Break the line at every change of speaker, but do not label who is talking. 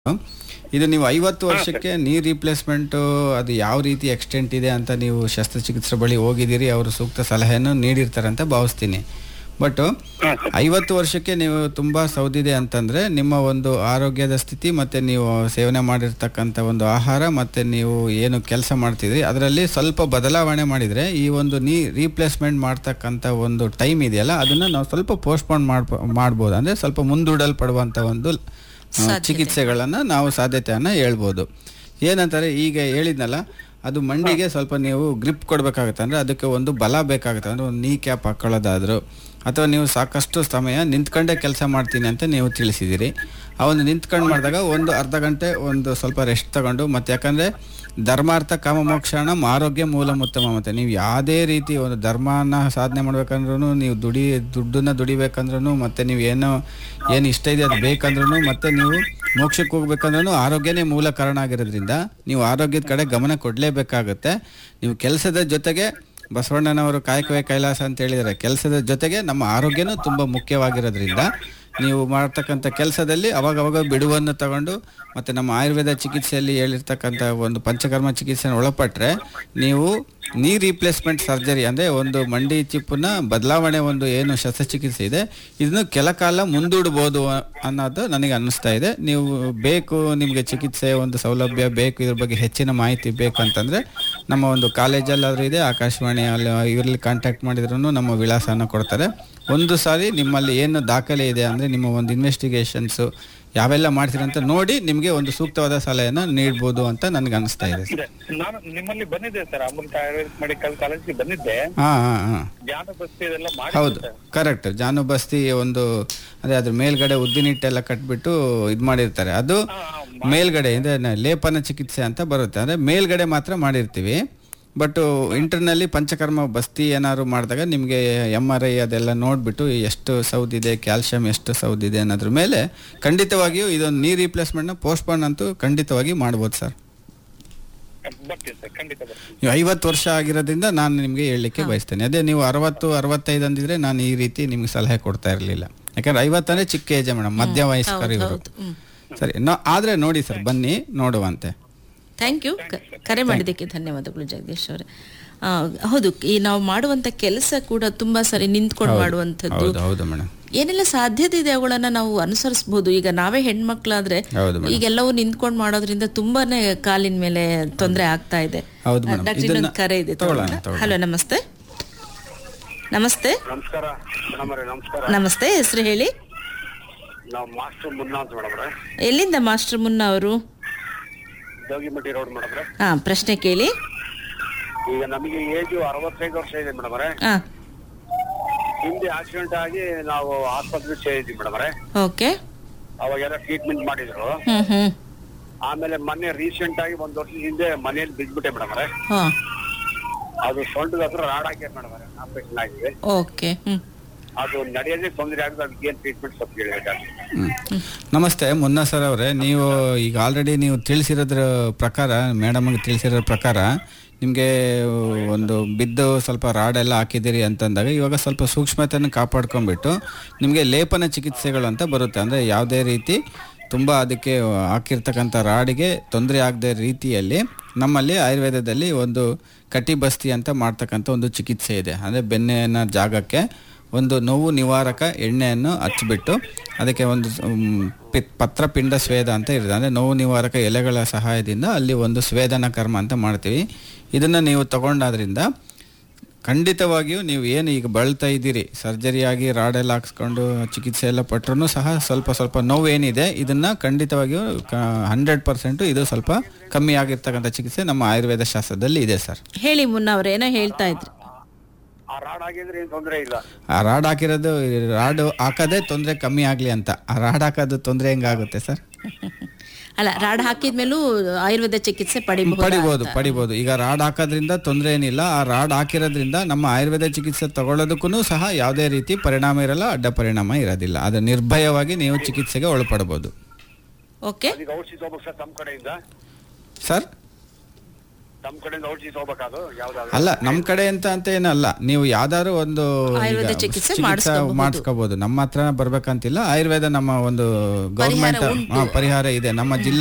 ಇದು ನೀವು ಐವತ್ತು ವರ್ಷಕ್ಕೆ ನೀ ರಿಪ್ಲೇಸ್ಮೆಂಟ್ ಅದು ಯಾವ ರೀತಿ ಎಕ್ಸ್ಟೆಂಟ್ ಇದೆ ಅಂತ ನೀವು ಶಸ್ತ್ರಚಿಕಿತ್ಸೆ ಬಳಿ ಹೋಗಿದ್ದೀರಿ ಅವರು ಸೂಕ್ತ ಸಲಹೆಯನ್ನು ನೀಡಿರ್ತಾರೆ ಅಂತ ಭಾವಿಸ್ತೀನಿ ಬಟ್ ಐವತ್ತು ವರ್ಷಕ್ಕೆ ನೀವು ತುಂಬ ಸೌದಿದೆ ಅಂತಂದ್ರೆ ನಿಮ್ಮ ಒಂದು ಆರೋಗ್ಯದ ಸ್ಥಿತಿ ಮತ್ತೆ ನೀವು ಸೇವನೆ ಮಾಡಿರ್ತಕ್ಕಂಥ ಒಂದು ಆಹಾರ ಮತ್ತೆ ನೀವು ಏನು ಕೆಲಸ ಮಾಡ್ತಿದ್ರಿ ಅದರಲ್ಲಿ ಸ್ವಲ್ಪ ಬದಲಾವಣೆ ಮಾಡಿದ್ರೆ ಈ ಒಂದು ನೀ ರೀಪ್ಲೇಸ್ಮೆಂಟ್ ಮಾಡ್ತಕ್ಕಂಥ ಒಂದು ಟೈಮ್ ಇದೆಯಲ್ಲ ಅದನ್ನ ನಾವು ಸ್ವಲ್ಪ ಪೋಸ್ಟ್ಪೋನ್ ಮಾಡ್ಬೋ ಮಾಡ್ಬೋದು ಅಂದ್ರೆ ಸ್ವಲ್ಪ ಮುಂದೂಡಲ್ಪಡುವಂಥ ಒಂದು ಆ, ಚಿಕಿತ್ಸೆಗಳನ್ನ ನಾವು ಸಾಧ್ಯತೆಯನ್ನ ಹೇಳ್ಬೋದು ಏನಂತಾರೆ ಈಗ ಹೇಳಿದ್ನಲ್ಲ ಅದು ಮಂಡಿಗೆ ಸ್ವಲ್ಪ ನೀವು ಗ್ರಿಪ್ ಕೊಡ್ಬೇಕಾಗುತ್ತೆ ಅಂದ್ರೆ ಅದಕ್ಕೆ ಒಂದು ಬಲ ಬೇಕಾಗುತ್ತೆ ಅಂದ್ರೆ ಒಂದು ನೀ ಕ್ಯಾಪ್ ಹಾಕೊಳ್ಳೋದಾದ್ರು ಅಥವಾ ನೀವು ಸಾಕಷ್ಟು ಸಮಯ ನಿಂತ್ಕೊಂಡೇ ಕೆಲಸ ಮಾಡ್ತೀನಿ ಅಂತ ನೀವು ತಿಳಿಸಿದ್ದೀರಿ ಆ ಒಂದು ನಿಂತ್ಕೊಂಡು ಮಾಡಿದಾಗ ಒಂದು ಅರ್ಧ ಗಂಟೆ ಒಂದು ಸ್ವಲ್ಪ ರೆಸ್ಟ್ ತಗೊಂಡು ಮತ್ತೆ ಯಾಕಂದ್ರೆ ಧರ್ಮಾರ್ಥ ಕಾಮ ಮೋಕ್ಷಣ ಆರೋಗ್ಯ ಮೂಲ ಉತ್ತಮ ಮತ್ತೆ ನೀವು ಯಾವುದೇ ರೀತಿ ಒಂದು ಧರ್ಮನ ಸಾಧನೆ ಮಾಡ್ಬೇಕಂದ್ರೂ ನೀವು ದುಡಿ ದುಡ್ಡನ್ನ ದುಡಿಬೇಕಂದ್ರೂ ಮತ್ತೆ ನೀವು ಏನೋ ಏನು ಇಷ್ಟ ಇದೆ ಅದು ಬೇಕಂದ್ರೂ ಮತ್ತೆ ನೀವು ಮೋಕ್ಷಕ್ಕೆ ಹೋಗ್ಬೇಕಂದ್ರೂ ಆರೋಗ್ಯನೇ ಮೂಲ ಕಾರಣ ಆಗಿರೋದ್ರಿಂದ ನೀವು ಆರೋಗ್ಯದ ಕಡೆ ಗಮನ ಕೊಡಲೇಬೇಕಾಗುತ್ತೆ ನೀವು ಕೆಲಸದ ಜೊತೆಗೆ ಬಸವಣ್ಣನವರು ಕಾಯಕವೇ ಕೈಲಾಸ ಅಂತ ಹೇಳಿದ್ದಾರೆ ಕೆಲಸದ ಜೊತೆಗೆ ನಮ್ಮ ಆರೋಗ್ಯನೂ ತುಂಬ ಮುಖ್ಯವಾಗಿರೋದ್ರಿಂದ ನೀವು ಮಾಡ್ತಕ್ಕಂಥ ಕೆಲಸದಲ್ಲಿ ಅವಾಗ ಅವಾಗ ಬಿಡುವನ್ನು ತಗೊಂಡು ಮತ್ತು ನಮ್ಮ ಆಯುರ್ವೇದ ಚಿಕಿತ್ಸೆಯಲ್ಲಿ ಹೇಳಿರ್ತಕ್ಕಂಥ ಒಂದು ಪಂಚಕರ್ಮ ಚಿಕಿತ್ಸೆನ ಒಳಪಟ್ಟರೆ ನೀವು ನೀ ರೀಪ್ಲೇಸ್ಮೆಂಟ್ ಸರ್ಜರಿ ಅಂದರೆ ಒಂದು ಮಂಡಿ ಚಿಪ್ಪನ್ನ ಬದಲಾವಣೆ ಒಂದು ಏನು ಶಸ್ತ್ರಚಿಕಿತ್ಸೆ ಇದೆ ಇದನ್ನು ಕೆಲ ಕಾಲ ಮುಂದೂಡ್ಬೋದು ಅ- ಅನ್ನೋದು ನನಗೆ ಅನ್ನಿಸ್ತಾ ಇದೆ ನೀವು ಬೇಕು ನಿಮಗೆ ಚಿಕಿತ್ಸೆ ಒಂದು ಸೌಲಭ್ಯ ಬೇಕು ಇದ್ರ ಬಗ್ಗೆ ಹೆಚ್ಚಿನ ಮಾಹಿತಿ ಬೇಕು ಅಂತಂದರೆ ನಮ್ಮ ಒಂದು ಕಾಲೇಜಲ್ಲಾದರೂ ಇದೆ ಆಕಾಶವಾಣಿ ಅಲ್ಲಿ ಇವರಲ್ಲಿ ಕಾಂಟ್ಯಾಕ್ಟ್ ಮಾಡಿದ್ರು ನಮ್ಮ ವಿಳಾಸನ ಕೊಡ್ತಾರೆ ಒಂದು ಸಾರಿ ನಿಮ್ಮಲ್ಲಿ ಏನು ದಾಖಲೆ ಇದೆ ಅಂದರೆ ನಿಮ್ಮ ಒಂದು ಇನ್ವೆಸ್ಟಿಗೇಷನ್ಸು ಯಾವೆಲ್ಲ ಮಾಡ್ತೀರ ಅಂತ ನೋಡಿ ನಿಮಗೆ ಒಂದು ಸೂಕ್ತವಾದ ಸಲಹೆಯನ್ನು ನೀಡ್ಬೋದು ಅಂತ ನನಗೆ ಅನಿಸ್ತಾ ಇದೆ
ಇದೆ. ನಾನು ನಿಮ್ಮಲ್ಲಿ ಬಂದಿದ್ದೆ ಸರ್ ಅಮೃತ ಆಯುರ್ವೇದಿಕ್ ಮೆಡಿಕಲ್ ಕಾಲೇಜ್ಗೆ ಬಂದಿದ್ದೆ
ಹಾಂ ಹಾಂ ಹಾಂ
ಜ್ಞಾನ ಬಸ್ತಿ ಇದೆಲ್ಲ
ಹೌದು
ಮಾಡಿ
ಕರೆಕ್ಟ್ ಜಾನು ಬಸ್ತಿ ಒಂದು ಅದೇ ಅದ್ರ ಮೇಲ್ಗಡೆ ಉದ್ದಿನಿಟ್ಟೆಲ್ಲ ಕಟ್ಬಿಟ್ಟು ಇದು ಮಾಡಿರ್ತಾರೆ ಅದು ಮೇಲ್ಗಡೆ ಇದೆ ನ- ಲೇಪನ ಚಿಕಿತ್ಸೆ ಅಂತ ಬರುತ್ತೆ ಅಂದರೆ ಮೇಲ್ಗಡೆ ಮಾತ್ರ ಮಾಡಿರ್ತೀವಿ ಬಟ್ ಇಂಟರ್ನಲ್ಲಿ ಪಂಚಕರ್ಮ ಬಸ್ತಿ ಏನಾದ್ರು ಮಾಡಿದಾಗ ನಿಮಗೆ ಎಮ್ ಆರ್ ಐ ಅದೆಲ್ಲ ನೋಡಿಬಿಟ್ಟು ಎಷ್ಟು ಸೌದಿದೆ ಕ್ಯಾಲ್ಶಿಯಂ ಎಷ್ಟು ಸೌದಿದೆ ಅನ್ನೋದ್ರ ಮೇಲೆ ಖಂಡಿತವಾಗಿಯೂ ಇದೊಂದು ನೀ ರಿಪ್ಲೇಸ್ಮೆಂಟ್ನ ಪೋಸ್ಟ್ಪೋನ್ ಅಂತೂ ಖಂಡಿತವಾಗಿ ಮಾಡ್ಬೋದು ಸರ್
ಬರ್ತೀನಿ ಸರ್ ಖಂಡಿತ ಬರ್ತೀನಿ
ನೀವು ಐವತ್ತು ವರ್ಷ ಆಗಿರೋದ್ರಿಂದ ನಾನು ನಿಮಗೆ ಹೇಳಲಿಕ್ಕೆ ಬಯಸ್ತೇನೆ ಅದೇ ನೀವು ಅರವತ್ತು ಅರವತ್ತೈದು ಅಂದಿದ್ರೆ ನಾನು ಈ ರೀತಿ ನಿಮ್ಗೆ ಸಲಹೆ ಕೊಡ್ತಾ ಇರಲಿಲ್ಲ ಯಾಕಂದ್ರೆ ಐವತ್ತಂದ್ರೆ ಚಿಕ್ಕ ಏಜ್ ಮೇಡಮ್ ಮಧ್ಯ ವಯಸ್ಕರು ಇವರು ಸರಿ ನಾ ಆದ್ರೆ ನೋಡಿ ಸರ್ ಬನ್ನಿ ನೋಡುವಂತೆ
ಥ್ಯಾಂಕ್ ಯು ಕರೆ ಮಾಡಿದ್ದಕ್ಕೆ ಧನ್ಯವಾದಗಳು ಜಗದೀಶ್ ಅವರೇ ಆ, ಹೌದು ಈ ನಾವು ಮಾಡುವಂತ ಕೆಲಸ ಕೂಡ ತುಂಬಾ ಸರಿ ನಿಂತ್ಕೊಂಡು ಮಾಡುವಂಥದ್ದು
ಹೌದು ಹೌದು ಮೇಡಮ್
ಏನೆಲ್ಲ ಸಾಧ್ಯತೆ ಇದೆ ಅವುಗಳನ್ನ ನಾವು ಅನುಸರಿಸಬಹುದು ಈಗ ನಾವೇ ಹೆಣ್ಮಕ್ಳಾದ್ರೆ
ಹೌದು ಮೇಡಮ್
ಈಗೆಲ್ಲವೂ ನಿಂತ್ಕೊಂಡು ಮಾಡೋದ್ರಿಂದ ತುಂಬಾನೇ ಕಾಲಿನ ಮೇಲೆ ತೊಂದರೆ ಆಗ್ತಾ ಇದೆ
ಹೌದು ಮೇಡಮ್
ಡಾಕ್ಟರ್
ಇದನ್ನ
ಇನ್ನೊಂದು ಕರೆ ಇದೆ
ತಗೊಳ್ಳೋಣ ತಗೊಳ್ಳೋಣ
ಹಲೋ ನಮಸ್ತೆ ನಮಸ್ತೆ
ನಮಸ್ಕಾರ ಮೇಡಮ್ ಅವರೇ ನಮಸ್ಕಾರ
ನಮಸ್ತೆ ಹೆಸರು ಹೇಳಿ
ನಾವು ಮಾಸ್ಟರ್ ಮುನ್ನ ಅಂತ ಮೇಡಮ್ ಅವರೇ
ಎಲ್ಲಿಂದ ಮಾಸ್ಟರ್ ಮುನ್ನ ಅವರು
ಜೋಗಿಮಟ್ಟಿ ರೋಡ್ ಮೇಡಮ್ ಅವರೇ
ಹಾ ಪ್ರಶ್ನೆ ಕೇಳಿ
ಈಗ ನಮಗೆ ಏಜು ಅರವತ್ತೈದು ವರ್ಷ ಇದೆ ಮೇಡಮ್ ಅವರೇ
ಹಾ
ಹಿಂದೆ ಆಕ್ಸಿಡೆಂಟ್ ಆಗಿ ನಾವು ಆಸ್ಪತ್ರೆಗೆ ಸೇರಿದ್ವಿ ಮೇಡಮ್ ಅವರೇ
ಓಕೆ
ಅವಾಗೆಲ್ಲ ಟ್ರೀಟ್ಮೆಂಟ್ ಮಾಡಿದ್ರು
ಹ್ಮ್ ಹ್ಮ್
ಆಮೇಲೆ ಮೊನ್ನೆ ರೀಸೆಂಟ್ ಆಗಿ ಒಂದ್ ವರ್ಷದ ಹಿಂದೆ ಮನೆಯಲ್ಲಿ ಬಿದ್ಬಿಟ್ಟೆ ಮೇಡಮ್ ಅವರೇ
ಹಾ
ಅದು ಸೊಂಟದ ಹತ್ರ ರಾಡ್ ಹಾಕ್ಯಾರ ಮೇಡಮ್ ಅವರೇ ಆಪರೇಷನ್ ಆಗಿದೆ
ಓಕೆ ಹ್ಮ್
ಅದು ನಡೆಯೋದೇ ತೊಂದರೆ ಆಗಿದೆ ಅದಕ್ಕೆ ಏನ್ ಟ್ರೀಟ್ಮೆಂಟ್ ಸ್ವಲ್ಪ ಹೇಳಿದ್ದಾರೆ
ಹ್ಮ್. ನಮಸ್ತೆ ಮುನ್ನಾ ಸರ್ ಅವರೇ ನೀವು ಈಗ ಆಲ್ರೆಡಿ ನೀವು ತಿಳಿಸಿರೋದ್ರ ಪ್ರಕಾರ ಮೇಡಮ್ಗೆ ತಿಳಿಸಿರೋ ಪ್ರಕಾರ ನಿಮಗೆ ಒಂದು ಬಿದ್ದು ಸ್ವಲ್ಪ ರಾಡ್ ಎಲ್ಲ ಹಾಕಿದ್ದೀರಿ ಅಂತಂದಾಗ ಇವಾಗ ಸ್ವಲ್ಪ ಸೂಕ್ಷ್ಮತೆಯನ್ನು ಕಾಪಾಡ್ಕೊಂಡ್ಬಿಟ್ಟು ನಿಮಗೆ ಲೇಪನ ಚಿಕಿತ್ಸೆಗಳು ಅಂತ ಬರುತ್ತೆ ಅಂದರೆ ಯಾವುದೇ ರೀತಿ ತುಂಬ ಅದಕ್ಕೆ ಹಾಕಿರ್ತಕ್ಕಂಥ ರಾಡಿಗೆ ತೊಂದರೆ ಆಗದೆ ರೀತಿಯಲ್ಲಿ ನಮ್ಮಲ್ಲಿ ಆಯುರ್ವೇದದಲ್ಲಿ ಒಂದು ಕಟಿಬಸ್ತಿ ಅಂತ ಮಾಡ್ತಕ್ಕಂಥ ಒಂದು ಚಿಕಿತ್ಸೆ ಇದೆ ಅಂದರೆ ಬೆನ್ನಿನ ಜಾಗಕ್ಕೆ ಒಂದು ನೋವು ನಿವಾರಕ ಎಣ್ಣೆಯನ್ನು ಹಚ್ಚಿಬಿಟ್ಟು ಅದಕ್ಕೆ ಒಂದು ಮ್, ಪಿ- ಪತ್ರಪಿಂಡ ಸ್ವೇದ ಅಂತ ಇರುತ್ತೆ ಅಂದರೆ ನೋವು ನಿವಾರಕ ಎಲೆಗಳ ಸಹಾಯದಿಂದ ಅಲ್ಲಿ ಒಂದು ಸ್ವೇದನ ಕರ್ಮ ಅಂತ ಮಾಡ್ತೀವಿ ಇದನ್ನು ನೀವು ತಗೊಂಡಾದ್ರಿಂದ ಖಂಡಿತವಾಗಿಯೂ ನೀವು ಏನು ಈಗ ಬಳಲ್ತಾ ಇದ್ದೀರಿ ಸರ್ಜರಿಯಾಗಿ ರಾಡೆಲ್ಲ ಹಾಕ್ಸ್ಕೊಂಡು ಚಿಕಿತ್ಸೆ ಎಲ್ಲ ಪಟ್ಟರೂ ಸಹ ಸ್ವಲ್ಪ ಸ್ವಲ್ಪ ನೋವು ಏನಿದೆ ಇದನ್ನು ಖಂಡಿತವಾಗಿಯೂ ಹಂಡ್ರೆಡ್ ಪರ್ಸೆಂಟು ಇದು ಸ್ವಲ್ಪ ಕಮ್ಮಿ ಆಗಿರ್ತಕ್ಕಂಥ ಚಿಕಿತ್ಸೆ ನಮ್ಮ ಆಯುರ್ವೇದ ಶಾಸ್ತ್ರದಲ್ಲಿ ಇದೆ ಸರ್
ಹೇಳಿ ಮುನ್ನ ಅವ್ರೇನೋ ಹೇಳ್ತಾ ಇದ್ರಿ
ಆ ರಾಡ್ ಆಗಿದ್ರೆ ಏನ್ ತೊಂದರೆ ಇಲ್ಲ
ಆ ರಾಡ್ ಹಾಕಿರೋದು ರಾಡ್ ಹಾಕೋದೇ ತೊಂದರೆ ಕಮ್ಮಿ ಆಗಲಿ ಅಂತ ಆ ರಾಡ್ ಹಾಕೋದು ತೊಂದರೆ ಹೆಂಗಾಗುತ್ತೆ ಸರ್
ಅಲ್ಲ ರಾಡ್ ಹಾಕಿದ್ಮೇಲೂ ಆಯುರ್ವೇದ ಚಿಕಿತ್ಸೆ ಪಡಿಬಹುದು
ಪಡಿಬೋದು ಪಡಿಬೋದು ಈಗ ರಾಡ್ ಹಾಕೋದ್ರಿಂದ ತೊಂದರೆ ಏನಿಲ್ಲ ಆ ರಾಡ್ ಹಾಕಿರೋದ್ರಿಂದ ನಮ್ಮ ಆಯುರ್ವೇದ ಚಿಕಿತ್ಸೆ ತಗೊಳ್ಳೋದಕ್ಕೂ ಸಹ ಯಾವುದೇ ರೀತಿ ಪರಿಣಾಮ ಇರಲ್ಲ ಅಡ್ಡ ಪರಿಣಾಮ ಇರೋದಿಲ್ಲ ಅದು ನಿರ್ಭಯವಾಗಿ ನೀವು ಚಿಕಿತ್ಸೆಗೆ ಒಳಪಡಬಹುದು
ಓಕೆ
ಈಗ ಔಷಧಿ ತಗೋಬೇಕು ಸರ್ ತಮ್ಮ ಕಡೆಯಿಂದ
ಸರ್
ನಮ್ ಕಡೆಯಿಂದ ಔಷಧಿ ತಗೋಬೇಕಾದ್ರು ಯಾವ್ದಾದ್ರು
ಅಲ್ಲ ನಮ್ಮ ಕಡೆ ಅಂತ ಅಂತ ಏನಲ್ಲ ನೀವು ಯಾವ್ದಾದ್ರು ಒಂದು
ಆಯುರ್ವೇದ
ಈಗ
ಚಿಕಿತ್ಸೆ
ಚಿಕಿತ್ಸೆ
ಮಾಡಿಸ್ಕೋಬಹುದು.
ಮಾಡಿಸ್ಕೋಬಹುದು ನಮ್ಮ ಹತ್ರ ಬರ್ಬೇಕಂತಿಲ್ಲ ಆಯುರ್ವೇದ ನಮ್ಮ ಒಂದು ಗೌರ್ಮೆಂಟ್
ಉಂಟು.
ಪರಿಹಾರ ಇದೆ ನಮ್ಮ ಜಿಲ್ಲಾ